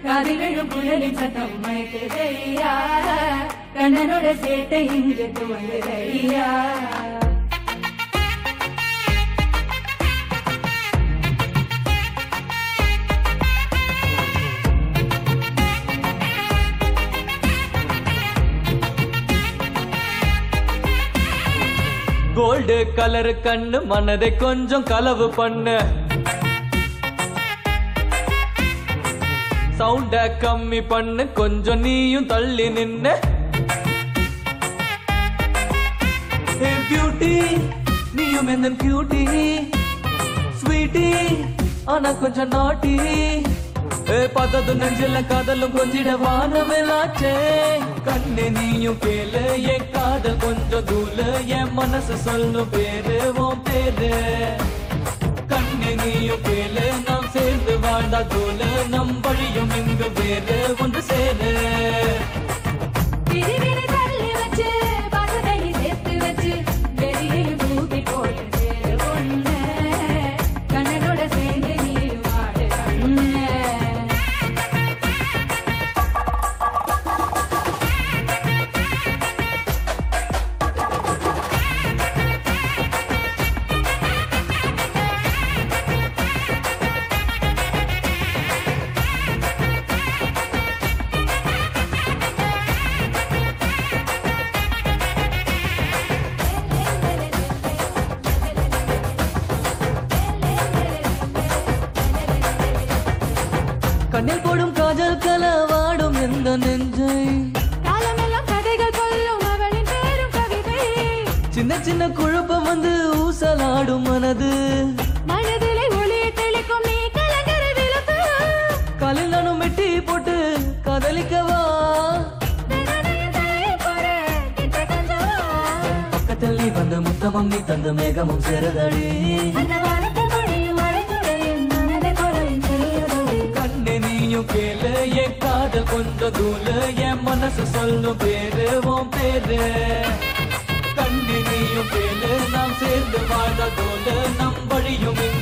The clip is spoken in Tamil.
காதில் விழும் குழலின் சத்தம் மயக்குதையா கண்ணனோட சேட்டை இங்கு துவங்குதையா கோல்டு கலர் கண்ணு மனதை கொஞ்சம் கலவு பண்ணு சவுண்ட கம்மி பண்ணு கொஞ்சம் நீயும் தள்ளி நின்னு பியூட்டி நீயும் என்ன கியூட்டி ஸ்வீட்டி ஆனா கொஞ்சம் நாட்டி ஏ பார்த்தது நெஞ்சில காதலும் கொஞ்சிட வானவெலாச்சே கண்ணு நீயும் கேளு என் காதல் கொஞ்சம் தூளு என் மனசு சொல்லும் பேரு உன் பேரு கண்ணு நீயும் கேளு நாம் சேர்ந்து வாழ்ந்தா தோலு நம் வழியும் இங்கு வேறு ஒன்று சேரு பிரிவினை தள்ளி வச்சு பசதை சேர்த்து வச்சு வெளியில் தூக்கி போட்டு சேரு ஒண்ணு கண்ணனோட சேர்ந்து நீ வாடு கண்ணு கண்ணில் போடும் காஜல் கலவாடும் எந்த நெஞ்சை காலமெல்லாம் கதைகள் சொல்லும் அவளின் பேரும் கவிதை சின்ன சின்ன குழப்பம் வந்து ஊசலாடும் மனது மனதிலே ஒளியை தெளிக்கும் நீ கலங்கரை விளக்கு காலில் நானும் மெட்டி போட்டு காதலிக்கவா பக்கத்தில் நீ வந்த முத்தமும் நீ தந்த மேகமும் சேரதடி கண்ணு நீயும் கேளு என் காதல் கொஞ்சம் தூளு என் மனசு சொல்லும் பேரு உன் பேரு கண்ணு நீயும் கேளு நாம் சேர்ந்து வாழ்ந்த தோலு நம் வழியும் இங்கு